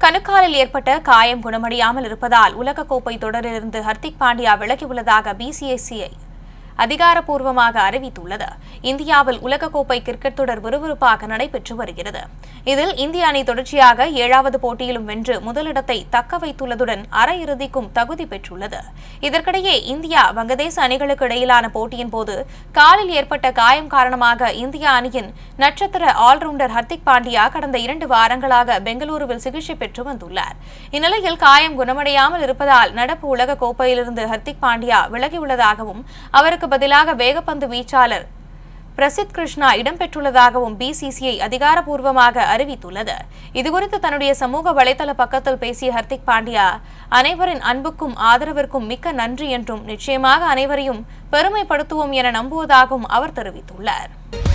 கணுக்காலில் ஏற்பட்ட காயம் குணமடையாமல் இருப்பதால் உலகக்கோப்பை தொடரிலிருந்து ஹர்திக் பாண்டியா விலகியுள்ளதாக பிசிஎஸ்சிஐ அதிகாரப்பூர்வமாக அறிவித்துள்ளது இந்தியாவில் உலகக்கோப்பை கிரிக்கெட் தொடர் விறுவிறுப்பாக நடைபெற்று வருகிறது இதில் இந்திய அணி தொடர்ச்சியாக ஏழாவது போட்டியிலும் வென்று முதலிடத்தை தக்க வைத்துள்ளதுடன் அரையிறுதிக்கும் தகுதி பெற்றுள்ளது இதற்கிடையே இந்தியா வங்கதேச அணிகளுக்கு இடையிலான போட்டியின் போது காலில் ஏற்பட்ட காயம் காரணமாக இந்திய அணியின் நட்சத்திர ஆல்ரவுண்டர் ஹர்திக் பாண்டியா கடந்த இரண்டு வாரங்களாக பெங்களூருவில் சிகிச்சை பெற்று வந்துள்ளார் இந்நிலையில் காயம் குணமடையாமல் இருப்பதால் நடப்பு உலக கோப்பையிலிருந்து ஹர்திக் பாண்டியா விலகியுள்ளதாகவும் அவருக்கு பதிலாக வேகப்பந்து வீச்சாளர் பிரசித் கிருஷ்ணா இடம்பெற்றுள்ளதாகவும் பிசிசிஐ அதிகாரப்பூர்வமாக அறிவித்துள்ளது இதுகுறித்து தன்னுடைய சமூக வலைதள பக்கத்தில் பேசிய ஹர்திக் பாண்டியா அனைவரின் அன்புக்கும் ஆதரவிற்கும் மிக்க நன்றி என்றும் நிச்சயமாக அனைவரையும் பெருமைப்படுத்துவோம் என நம்புவதாகவும் அவர் தெரிவித்துள்ளார்